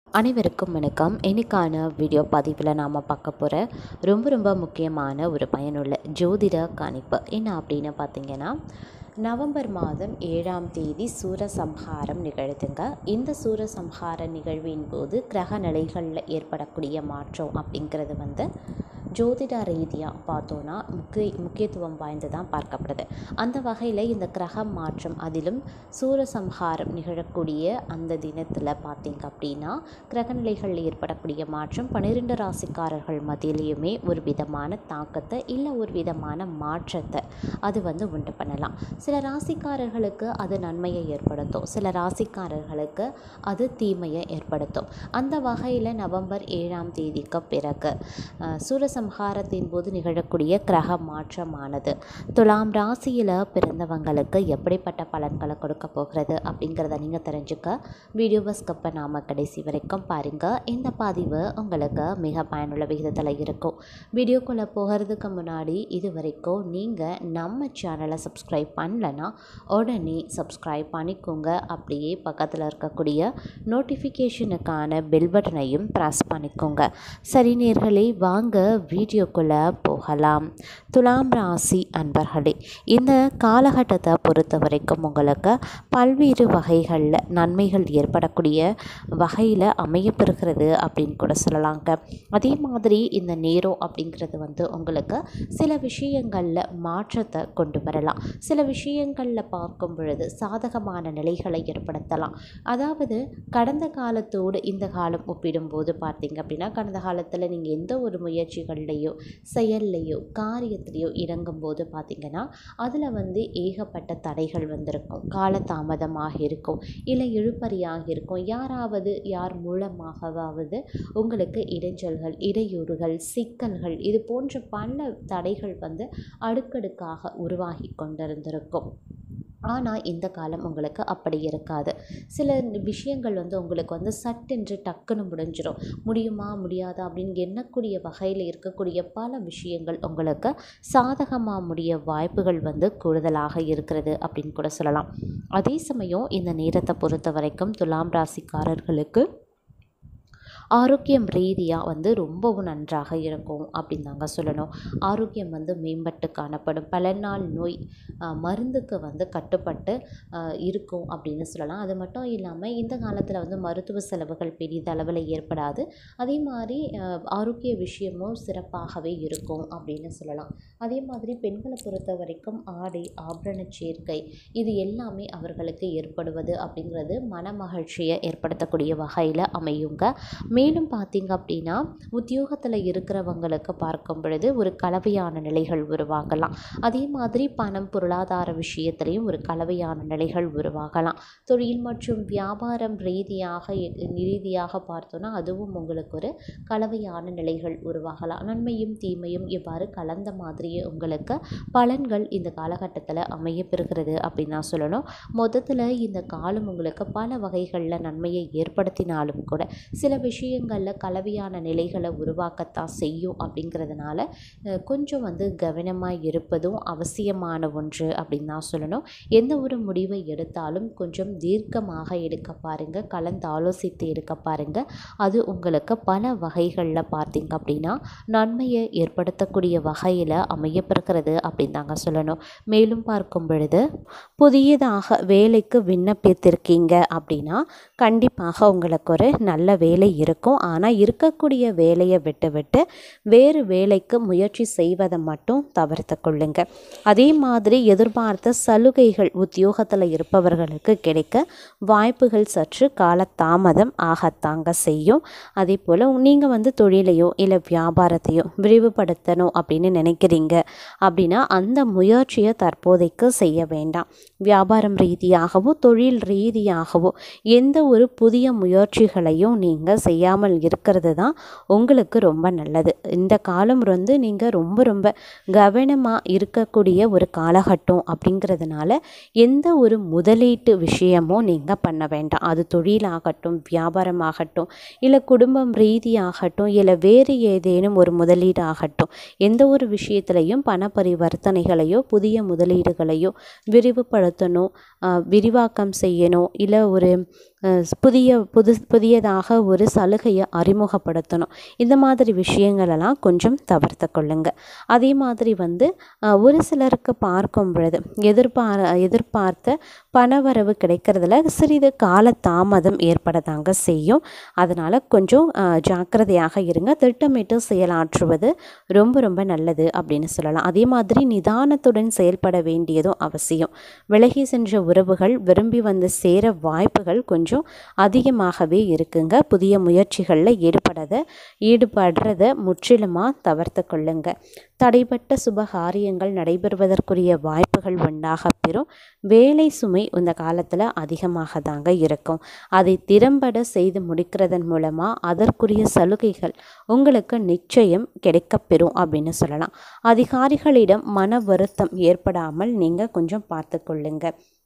அனைவருக்கும் வணக்கம் இன்னைக்கான வீடியோ பதிவில் நாம் பார்க்க போகிற ரொம்ப ரொம்ப முக்கியமான ஒரு பயனுள்ள ஜோதிட கணிப்பு என்ன அப்படின்னு பார்த்தீங்கன்னா நவம்பர் மாதம் ஏழாம் தேதி சூரசம்ஹாரம் நிகழுதுங்க இந்த சூரசம்ஹார நிகழ்வின் போது கிரக நிலைகளில் ஏற்படக்கூடிய மாற்றம் அப்படிங்கிறது வந்து ஜோதிட ரீதியாக பார்த்தோன்னா முக்கிய முக்கியத்துவம் வாய்ந்ததாக பார்க்கப்படுது அந்த வகையில் இந்த கிரக மாற்றம் அதிலும் சூரசம்ஹாரம் நிகழக்கூடிய அந்த தினத்தில் பார்த்தீங்க அப்படின்னா கிரகநிலைகளில் ஏற்படக்கூடிய மாற்றம் பன்னிரெண்டு ராசிக்காரர்கள் மத்தியிலையுமே ஒரு விதமான தாக்கத்தை இல்லை ஒரு விதமான மாற்றத்தை அது வந்து உண்டு பண்ணலாம் சில ராசிக்காரர்களுக்கு அது நன்மையை ஏற்படுத்தும் சில ராசிக்காரர்களுக்கு அது தீமையை ஏற்படுத்தும் அந்த வகையில் நவம்பர் ஏழாம் தேதிக்கு பிறகு அஹ், சூரசம்ஹாரத்தின் போது நிகழக்கூடிய கிரக மாற்றமானது துலாம் ராசியில் பிறந்தவங்களுக்கு எப்படிப்பட்ட பலன்களை கொடுக்க போகிறது அப்படிங்கிறத நீங்கள் தெரிஞ்சுக்க வீடியோவை ஸ்கிப் பண்ணாமல் கடைசி வரைக்கும் பாருங்கள் இந்த பதிவு உங்களுக்கு மிக பயனுள்ள விகிதத்தில் இருக்கும் வீடியோக்குள்ளே போகிறதுக்கு முன்னாடி இது வரைக்கும் நீங்கள் நம்ம சேனலை சப்ஸ்கிரைப் பண்ணலன்னா உடனே சப்ஸ்கிரைப் பண்ணிக்கோங்க அப்படியே பக்கத்தில் இருக்கக்கூடிய நோட்டிஃபிகேஷனுக்கான பெல் பட்டனையும் ப்ரெஸ் பண்ணிக்கோங்க சரி நேர்களே வாங்க வீடியோக்குள்ளே போகலாம் துலாம் ராசி அன்பர்களே இந்த காலகட்டத்தை பொறுத்த வரைக்கும் உங்களுக்கு பல்வேறு வகைகளில் நன்மைகள் ஏற்படக்கூடிய வகையில் அமையப்பெறுகிறது அப்படின்னு கூட சொல்லலாங்க அதே மாதிரி இந்த நேரம் அப்படிங்கிறது வந்து உங்களுக்கு சில விஷயங்களில் மாற்றத்தை கொண்டு வரலாம் சில விஷயங்களில் பார்க்கும் பொழுது சாதகமான நிலைகளை ஏற்படுத்தலாம் அதாவது கடந்த காலத்தோடு இந்த காலம் ஒப்பிடும்போது பார்த்தீங்க அப்படின்னா கடந்த காலத்தில் நீங்கள் எந்த ஒரு முயற்சிகள்லையோ செயல்லையோ காரியத்திலையோ இறங்கும்போது பார்த்தீங்கன்னா அதில் வந்து ஏகப்பட்ட தடைகள் வந்திருக்கும் காலதாமதமாக இருக்கும் இல்லை இழுபறியாக இருக்கும் யாராவது யார் மூலமாகவாவது உங்களுக்கு இடைஞ்சல்கள் இடையூறுகள் சிக்கல்கள் இது போன்ற பல தடைகள் வந்து அடுக்கடுக்காக உருவாகி கொண்டிருந்திருக்கும் ஆனால் இந்த காலம் உங்களுக்கு அப்படி இருக்காது சில விஷயங்கள் வந்து உங்களுக்கு வந்து சட்டென்று டக்குன்னு முடிஞ்சிடும் முடியுமா முடியாதா அப்படின்னு எண்ணக்கூடிய வகையில் இருக்கக்கூடிய பல விஷயங்கள் உங்களுக்கு சாதகமாக முடிய வாய்ப்புகள் வந்து கூடுதலாக இருக்கிறது அப்படின்னு கூட சொல்லலாம் அதே சமயம் இந்த நேரத்தை பொறுத்த வரைக்கும் துலாம் ராசிக்காரர்களுக்கு ஆரோக்கியம் ரீதியாக வந்து ரொம்பவும் நன்றாக இருக்கும் அப்படின்னு தாங்க சொல்லணும் ஆரோக்கியம் வந்து மேம்பட்டு காணப்படும் பல நாள் நோய் ஆஹ், மருந்துக்கு வந்து கட்டுப்பட்டு ஆஹ், இருக்கும் அப்படின்னு சொல்லலாம் அது மட்டும் இல்லாமல் இந்த காலத்தில் வந்து மருத்துவ செலவுகள் பெரிதளவில் ஏற்படாது அதே மாதிரி ஆஹ், ஆரோக்கிய விஷயமும் சிறப்பாகவே இருக்கும் அப்படின்னு சொல்லலாம் அதே மாதிரி பெண்களை பொறுத்த வரைக்கும் ஆடை ஆபரண சேர்க்கை இது எல்லாமே அவர்களுக்கு ஏற்படுவது அப்படிங்கிறது மன மகிழ்ச்சியை ஏற்படுத்தக்கூடிய வகையில் அமையுங்க மேலும் பார்த்தீங்க அப்படின்னா உத்தியோகத்தில் இருக்கிறவங்களுக்கு பார்க்கும் பொழுது ஒரு கலவையான நிலைகள் உருவாகலாம் அதே மாதிரி பணம் பொருளாதார விஷயத்திலையும் ஒரு கலவையான நிலைகள் உருவாகலாம் தொழில் மற்றும் வியாபாரம் ரீதியாக ரீதியாக பார்த்தோன்னா அதுவும் உங்களுக்கு ஒரு கலவையான நிலைகள் உருவாகலாம் நன்மையும் தீமையும் இவ்வாறு கலந்த மாதிரியே உங்களுக்கு பலன்கள் இந்த காலகட்டத்தில் அமையப்பெறுகிறது அப்படின்னு நான் சொல்லணும் மொத்தத்தில் இந்த காலம் உங்களுக்கு பல வகைகளில் நன்மையை ஏற்படுத்தினாலும் கூட சில விஷயங்களில் கலவையான நிலைகளை உருவாக்கத்தான் செய்யும் அப்படிங்கிறதுனால அஹ், கொஞ்சம் வந்து கவனமாக இருப்பதும் அவசியமான ஒன்று அப்படின்னு தான் சொல்லணும் எந்த ஒரு முடிவை எடுத்தாலும் கொஞ்சம் தீர்க்கமாக எடுக்க பாருங்கள் கலந்து ஆலோசித்து எடுக்க பாருங்கள் அது உங்களுக்கு பல வகைகளில் பார்த்தீங்க அப்படின்னா நன்மையை ஏற்படுத்தக்கூடிய வகையில் அமையப்பெறுகிறது அப்படின்னு தாங்க சொல்லணும் மேலும் பார்க்கும் பொழுது புதியதாக வேலைக்கு விண்ணப்பித்திருக்கீங்க அப்படின்னா கண்டிப்பாக உங்களுக்கு ஒரு நல்ல வேலை இருக்கும் ஆனால் இருக்கக்கூடிய வேலையை விட்டு விட்டு வேறு வேலைக்கு முயற்சி செய்வதை மட்டும் தவிர்த்து கொள்ளுங்க அதே மாதிரி எதிர்பார்த்த சலுகைகள் உத்தியோகத்தில் இருப்பவர்களுக்கு கிடைக்க வாய்ப்புகள் சற்று காலதாமதம் ஆகத்தாங்க செய்யும் அதே போல் நீங்கள் வந்து தொழிலையோ இல்லை வியாபாரத்தையோ விரிவுபடுத்தணும் அப்படின்னு நினைக்கிறீங்க அப்படின்னா அந்த முயற்சியை தற்போதைக்கு செய்ய வேண்டாம் வியாபாரம் ரீதியாகவோ தொழில் ரீதியாகவோ எந்த ஒரு புதிய முயற்சிகளையும் நீங்கள் செய்யாமல் இருக்கிறது தான் உங்களுக்கு ரொம்ப நல்லது இந்த காலம் வந்து நீங்கள் ரொம்ப ரொம்ப கவனமாக இருக்கக்கூடிய ஒரு காலகட்டம் அப்படிங்கிறதுனால எந்த ஒரு முதலீட்டு விஷயமும் நீங்கள் பண்ண வேண்டாம் அது தொழிலாகட்டும் வியாபாரமாகட்டும் இல்லை குடும்பம் ரீதியாகட்டும் இல்லை வேறு ஏதேனும் ஒரு முதலீடாகட்டும் எந்த ஒரு விஷயத்திலையும் பண பரிவர்த்தனைகளையோ புதிய முதலீடுகளையோ விரிவுபடுத்தணும் ஆஹ் விரிவாக்கம் செய்யணும் இல்லை ஒரு அஹ், புதிய புது புதியதாக ஒரு சலுகையை அறிமுகப்படுத்தணும் இந்த மாதிரி விஷயங்களெல்லாம் கொஞ்சம் தவிர்த்து கொள்ளுங்க அதே மாதிரி வந்து அஹ், ஒரு சிலருக்கு பார்க்கும் பொழுது எதிர்பார எதிர்பார்த்த பணவரவு கிடைக்கிறதுல சிறிது கால தாமதம் ஏற்படதாங்க செய்யும் அதனால் கொஞ்சம் அஹ், ஜாக்கிரதையாக இருங்க திட்டமிட்டு செயலாற்றுவது ரொம்ப ரொம்ப நல்லது அப்படின்னு சொல்லலாம் அதே மாதிரி நிதானத்துடன் செயல்பட வேண்டியதும் அவசியம் விலகி சென்ற உறவுகள் விரும்பி வந்து சேர வாய்ப்புகள் கொஞ்சம் அதிகமாகவே இருக்குங்க புதிய முயற்சிகளில் ஈடுபடாத ஈடுபடுறத முற்றிலுமாக தவிர்த்து கொள்ளுங்க தடைப்பட்ட சுப காரியங்கள் நடைபெறுவதற்குரிய வாய்ப்புகள் உண்டாக பெறும் வேலை சுமை இந்த காலத்தில் அதிகமாக தாங்க இருக்கும் அதை திறம்பட செய்து முடிக்கிறதன் மூலமாக அதற்குரிய சலுகைகள் உங்களுக்கு நிச்சயம் கிடைக்கப்பெறும் அப்படின்னு சொல்லலாம் அதிகாரிகளிடம் மன வருத்தம் ஏற்படாமல் நீங்கள் கொஞ்சம் பார்த்து கொள்ளுங்க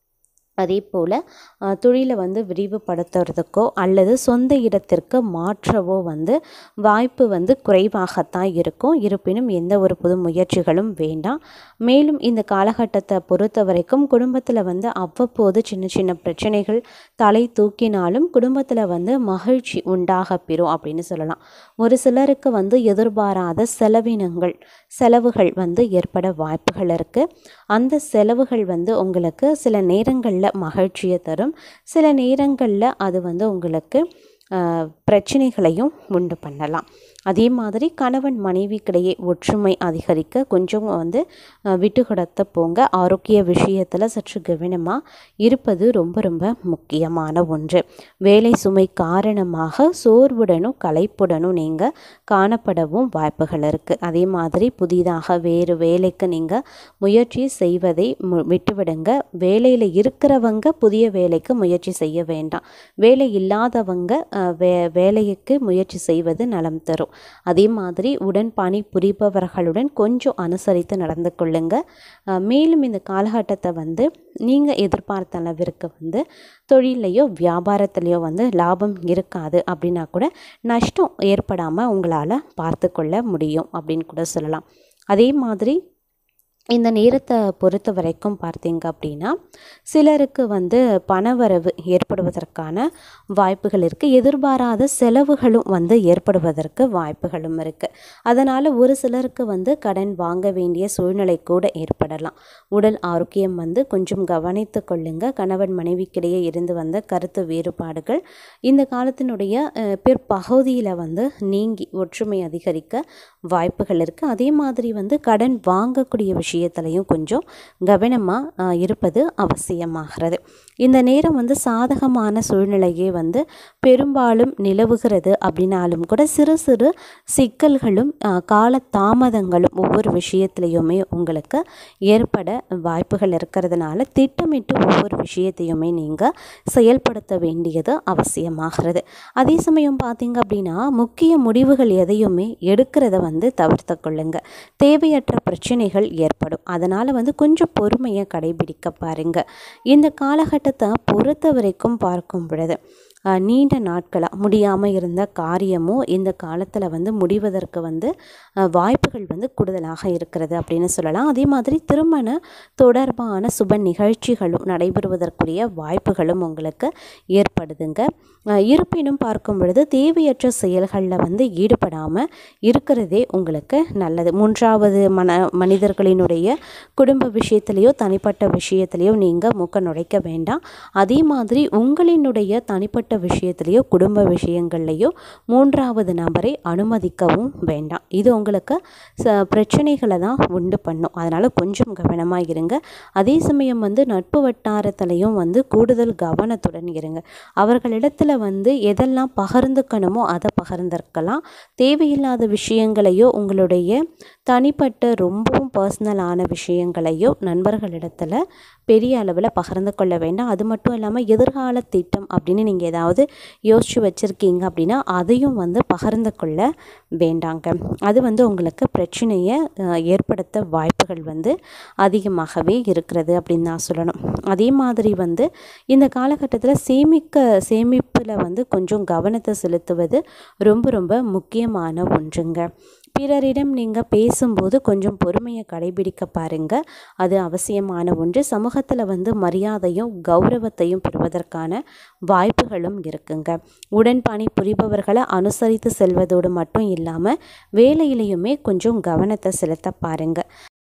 அதே போல் தொழிலை வந்து விரிவுபடுத்துறதுக்கோ அல்லது சொந்த இடத்திற்கு மாற்றவோ வந்து வாய்ப்பு வந்து குறைவாகத்தான் இருக்கும் இருப்பினும் எந்த ஒரு புது முயற்சிகளும் வேண்டாம் மேலும் இந்த காலகட்டத்தை பொறுத்த வரைக்கும் குடும்பத்தில் வந்து அவ்வப்போது சின்ன சின்ன பிரச்சனைகள் தலை தூக்கினாலும் குடும்பத்தில் வந்து மகிழ்ச்சி உண்டாக பெறும் அப்படின்னு சொல்லலாம் ஒரு சிலருக்கு வந்து எதிர்பாராத செலவினங்கள் செலவுகள் வந்து ஏற்பட வாய்ப்புகள் இருக்குது அந்த செலவுகள் வந்து உங்களுக்கு சில நேரங்களில் மகிழ்ச்சியை தரும் சில நேரங்களில் அது வந்து உங்களுக்கு ஆஹ், பிரச்சனைகளையும் உண்டு பண்ணலாம் அதே மாதிரி கணவன் மனைவிக்கிடையே ஒற்றுமை அதிகரிக்க கொஞ்சம் வந்து ஆஹ், விட்டு கொடுத்த போங்க ஆரோக்கிய விஷயத்தில் சற்று கவனமாக இருப்பது ரொம்ப ரொம்ப முக்கியமான ஒன்று வேலை சுமை காரணமாக சோர்வுடனும் களைப்புடனும் நீங்கள் காணப்படவும் வாய்ப்புகள் இருக்குது அதே மாதிரி புதிதாக வேறு வேலைக்கு நீங்கள் முயற்சி செய்வதை மு- விட்டுவிடுங்க வேலையில் இருக்கிறவங்க புதிய வேலைக்கு முயற்சி செய்ய வேண்டாம் வேலை இல்லாதவங்க அஹ், வே வேலைக்கு முயற்சி செய்வது நலம் தரும் அதே மாதிரி உடன் பணி புரிபவர்களுடன் கொஞ்சம் அனுசரித்து நடந்து கொள்ளுங்க அஹ், மேலும் இந்த காலகட்டத்தை வந்து நீங்கள் எதிர்பார்த்த அளவிற்கு வந்து தொழிலையோ வியாபாரத்திலையோ வந்து லாபம் இருக்காது அப்படின்னா கூட நஷ்டம் ஏற்படாமல் உங்களால் பார்த்து கொள்ள முடியும் அப்படின்னு கூட சொல்லலாம் அதே மாதிரி இந்த நேரத்தை பொறுத்த வரைக்கும் பார்த்தீங்க அப்படின்னா சிலருக்கு வந்து பணவரவு ஏற்படுவதற்கான வாய்ப்புகள் இருக்குது எதிர்பாராத செலவுகளும் வந்து ஏற்படுவதற்கு வாய்ப்புகளும் இருக்குது அதனால் ஒரு சிலருக்கு வந்து கடன் வாங்க வேண்டிய சூழ்நிலை கூட ஏற்படலாம் உடல் ஆரோக்கியம் வந்து கொஞ்சம் கவனித்து கொள்ளுங்க கணவன் மனைவிக்கிடையே இருந்து வந்த கருத்து வேறுபாடுகள் இந்த காலத்தினுடைய அஹ், பிற்பகுதியில் வந்து நீங்கி ஒற்றுமை அதிகரிக்க வாய்ப்புகள் இருக்குது அதே மாதிரி வந்து கடன் வாங்கக்கூடிய விஷயத்துலையும் கொஞ்சம் கவனமாக இருப்பது அவசியமாகிறது இந்த நேரம் வந்து சாதகமான சூழ்நிலையே வந்து பெரும்பாலும் நிலவுகிறது அப்படின்னாலும் கூட சிறு சிறு சிக்கல்களும் அஹ், கால தாமதங்களும் ஒவ்வொரு விஷயத்துலையுமே உங்களுக்கு ஏற்பட வாய்ப்புகள் இருக்கிறதுனால திட்டமிட்டு ஒவ்வொரு விஷயத்தையுமே நீங்கள் செயல்படுத்த வேண்டியது அவசியமாகிறது அதே சமயம் பார்த்தீங்க அப்படின்னா முக்கிய முடிவுகள் எதையுமே எடுக்கிறத வந்து தவிர்த்து கொள்ளுங்க தேவையற்ற பிரச்சனைகள் ஏற்படும் அதனால் வந்து கொஞ்சம் பொறுமையை கடைபிடிக்க பாருங்க இந்த காலகட்டத்தை பொறுத்த வரைக்கும் பார்க்கும் பொழுது அஹ், நீண்ட நாட்களாக முடியாமல் இருந்த காரியமும் இந்த காலத்தில் வந்து முடிவதற்கு வந்து அஹ், வாய்ப்புகள் வந்து கூடுதலாக இருக்கிறது அப்படின்னு சொல்லலாம் அதே மாதிரி திருமண தொடர்பான சுப நிகழ்ச்சிகளும் நடைபெறுவதற்குரிய வாய்ப்புகளும் உங்களுக்கு ஏற்படுதுங்க அஹ், இருப்பினும் பார்க்கும் பொழுது தேவையற்ற செயல்களில் வந்து ஈடுபடாமல் இருக்கிறதே உங்களுக்கு நல்லது மூன்றாவது மன மனிதர்களினுடைய குடும்ப விஷயத்திலையோ தனிப்பட்ட விஷயத்திலையோ நீங்கள் மூக்க நுழைக்க வேண்டாம் அதே மாதிரி உங்களினுடைய தனிப்பட்ட விஷயத்திலையோ குடும்ப விஷயங்கள்லையோ மூன்றாவது நபரை அனுமதிக்கவும் வேண்டாம் இது உங்களுக்கு ச பிரச்சனைகளை தான் உண்டு பண்ணும் அதனால் கொஞ்சம் கவனமாக இருங்க அதே சமயம் வந்து நட்பு வட்டாரத்திலையும் வந்து கூடுதல் கவனத்துடன் இருங்க அவர்களிடத்துல வந்து எதெல்லாம் பகிர்ந்துக்கணுமோ அதை பகிர்ந்திருக்கலாம் தேவையில்லாத விஷயங்களையோ உங்களுடைய தனிப்பட்ட ரொம்பவும் பர்சனலான விஷயங்களையோ நண்பர்களிடத்துல பெரிய அளவில் பகிர்ந்து கொள்ள வேண்டாம் அது மட்டும் இல்லாமல் எதிர்கால திட்டம் அப்படின்னு நீங்கள் ஏதாவது யோசித்து வச்சுருக்கீங்க அப்படின்னா அதையும் வந்து பகிர்ந்து கொள்ள வேண்டாங்க அது வந்து உங்களுக்கு பிரச்சனையை அஹ், ஏற்படுத்த வாய்ப்புகள் வந்து அதிகமாகவே இருக்கிறது அப்படின்னு நான் சொல்லணும் அதே மாதிரி வந்து இந்த காலகட்டத்தில் சேமிக்க சேமிப்பில் வந்து கொஞ்சம் கவனத்தை செலுத்துவது ரொம்ப ரொம்ப முக்கியமான ஒன்றுங்க பிறரிடம் நீங்கள் பேசும்போது கொஞ்சம் பொறுமையை கடைபிடிக்க பாருங்க அது அவசியமான ஒன்று சமூகத்தில் வந்து மரியாதையும் கௌரவத்தையும் பெறுவதற்கான வாய்ப்புகளும் இருக்குங்க உடன்பணி புரிபவர்களை அனுசரித்து செல்வதோடு மட்டும் இல்லாமல் வேலையிலையுமே கொஞ்சம் கவனத்தை செலுத்த பாருங்க